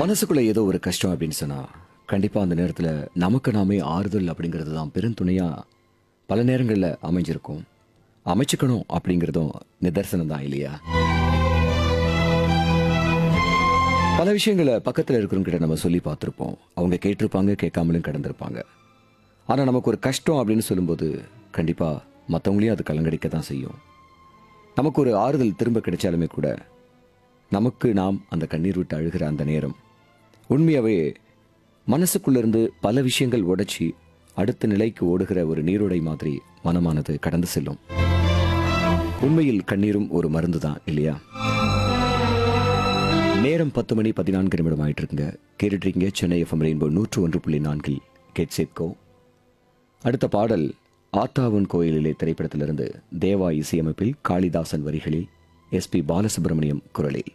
மனசுக்குள்ள ஏதோ ஒரு கஷ்டம் அப்படின்னு சொன்னா கண்டிப்பா அந்த நேரத்துல நமக்கு நாமே ஆறுதல் அப்படிங்கிறது தான் பெருந்துணையா பல நேரங்கள்ல அமைஞ்சிருக்கும் அமைச்சுக்கணும் அப்படிங்கிறதும் நிதர்சனம் தான் இல்லையா பல விஷயங்களை பக்கத்துல இருக்கிறவங்க கிட்ட நம்ம சொல்லி பார்த்துருப்போம் அவங்க கேட்டிருப்பாங்க கேட்காமலும் கடந்திருப்பாங்க ஆனா நமக்கு ஒரு கஷ்டம் அப்படின்னு சொல்லும்போது கண்டிப்பா மற்றவங்களையும் அது கலங்கடிக்க தான் செய்யும் நமக்கு ஒரு ஆறுதல் திரும்ப கிடைச்சாலுமே கூட நமக்கு நாம் அந்த கண்ணீர் விட்டு அழுகிற அந்த நேரம் உண்மையாவே மனசுக்குள்ள இருந்து பல விஷயங்கள் உடைச்சி அடுத்த நிலைக்கு ஓடுகிற ஒரு நீரோடை மாதிரி மனமானது கடந்து செல்லும் உண்மையில் கண்ணீரும் ஒரு மருந்து தான் இல்லையா நேரம் பத்து மணி பதினான்கு நிமிடம் ஆயிட்டு இருக்குங்க கேட்டுட்டு இருக்கீங்க சென்னை எஃப்எம் ரெயின்போ நூற்று ஒன்று புள்ளி நான்கில் கேட் சேத்கோ அடுத்த பாடல் ஆத்தாவன் கோயிலிலே திரைப்படத்திலிருந்து தேவா இசையமைப்பில் காளிதாசன் வரிகளில் எஸ்பி பாலசுப்ரமணியம் குரலில்